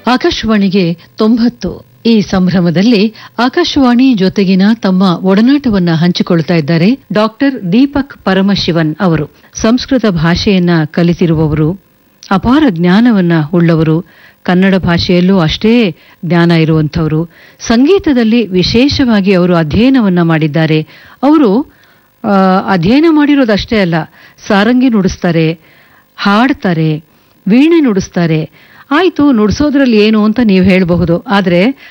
ಆಕಾಶವಾಣಿಗೆ ತೊಂಬತ್ತು ಈ ಸಂಭ್ರಮದಲ್ಲಿ ಆಕಾಶವಾಣಿ ಜೊತೆಗಿನ ತಮ್ಮ ಒಡನಾಟವನ್ನ ಹಂಚಿಕೊಳ್ತಾ ಇದ್ದಾರೆ ಡಾಕ್ಟರ್ ದೀಪಕ್ ಪರಮಶಿವನ್ ಅವರು ಸಂಸ್ಕೃತ ಭಾಷೆಯನ್ನ ಕಲಿತಿರುವವರು ಅಪಾರ ಜ್ಞಾನವನ್ನ ಉಳ್ಳವರು ಕನ್ನಡ ಭಾಷೆಯಲ್ಲೂ ಅಷ್ಟೇ ಜ್ಞಾನ ಇರುವಂಥವರು ಸಂಗೀತದಲ್ಲಿ ವಿಶೇಷವಾಗಿ ಅವರು ಅಧ್ಯಯನವನ್ನ ಮಾಡಿದ್ದಾರೆ ಅವರು ಆ, ಅಧ್ಯಯನ ಮಾಡಿರೋದಷ್ಟೇ ಅಲ್ಲ ಸಾರಂಗಿ ನುಡಿಸ್ತಾರೆ ಹಾಡ್ತಾರೆ ವೀಣೆ ನುಡಿಸ್ತಾರೆ ಆಯ್ತು ನುಡಿಸೋದ್ರಲ್ಲಿ ಏನು ಅಂತ ನೀವು ಹೇಳಬಹುದು ಆದ್ರೆ